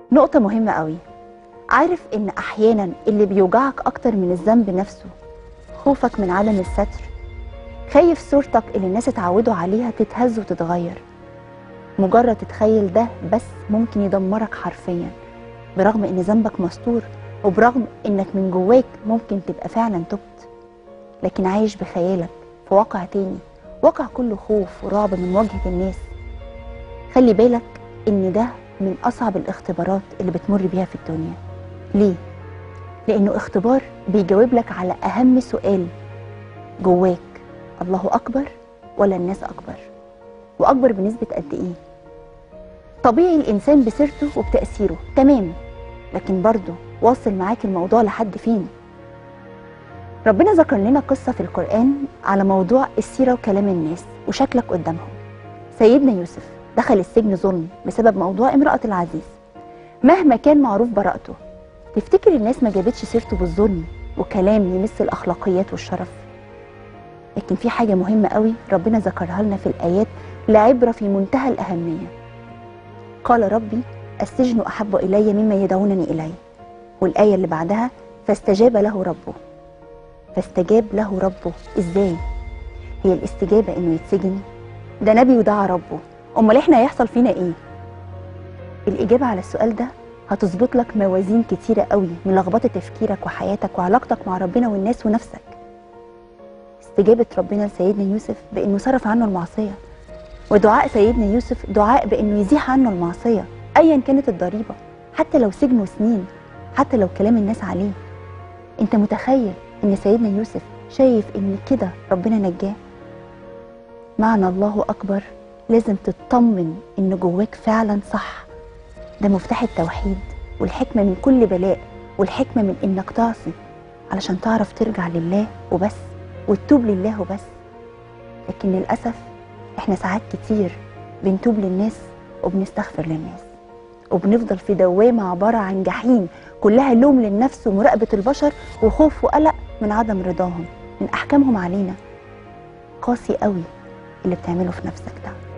نقطة مهمة قوي عارف ان احيانا اللي بيوجعك اكتر من الذنب نفسه خوفك من عدم الستر خايف صورتك اللي الناس اتعودوا عليها تتهز وتتغير مجرد تتخيل ده بس ممكن يدمرك حرفيا برغم ان ذنبك مستور وبرغم انك من جواك ممكن تبقى فعلا تبت لكن عايش بخيالك في واقع تاني واقع كله خوف ورعب من مواجهة الناس خلي بالك ان ده من اصعب الاختبارات اللي بتمر بيها في الدنيا ليه لانه اختبار بيجاوب لك على اهم سؤال جواك الله اكبر ولا الناس اكبر واكبر بنسبه قد ايه طبيعي الانسان بسيرته وبتاثيره تمام لكن برضه واصل معاك الموضوع لحد فين ربنا ذكر لنا قصه في القران على موضوع السيره وكلام الناس وشكلك قدامهم سيدنا يوسف دخل السجن ظلم بسبب موضوع امراه العزيز مهما كان معروف براءته تفتكر الناس ما جابتش سيرته بالظلم وكلام يمس الاخلاقيات والشرف لكن في حاجه مهمه قوي ربنا ذكرها لنا في الايات لعبره في منتهى الاهميه قال ربي السجن احب الي مما يدعونني اليه والايه اللي بعدها فاستجاب له ربه فاستجاب له ربه ازاي هي الاستجابه انه يتسجن ده نبي ودعا ربه امال احنا هيحصل فينا ايه الاجابه على السؤال ده هتظبط لك موازين كتيره قوي من لخبطه تفكيرك وحياتك وعلاقتك مع ربنا والناس ونفسك استجابه ربنا لسيدنا يوسف بانه صرف عنه المعصيه ودعاء سيدنا يوسف دعاء بانه يزيح عنه المعصيه ايا كانت الضريبه حتى لو سجنه سنين حتى لو كلام الناس عليه انت متخيل ان سيدنا يوسف شايف ان كده ربنا نجاه معنى الله اكبر لازم تطمن ان جواك فعلا صح ده مفتاح التوحيد والحكمه من كل بلاء والحكمه من انك تعصي علشان تعرف ترجع لله وبس وتتوب لله وبس لكن للاسف احنا ساعات كتير بنتوب للناس وبنستغفر للناس وبنفضل في دوامه عباره عن جحيم كلها لوم للنفس ومراقبه البشر وخوف وقلق من عدم رضاهم من احكامهم علينا قاسي قوي اللي بتعمله في نفسك ده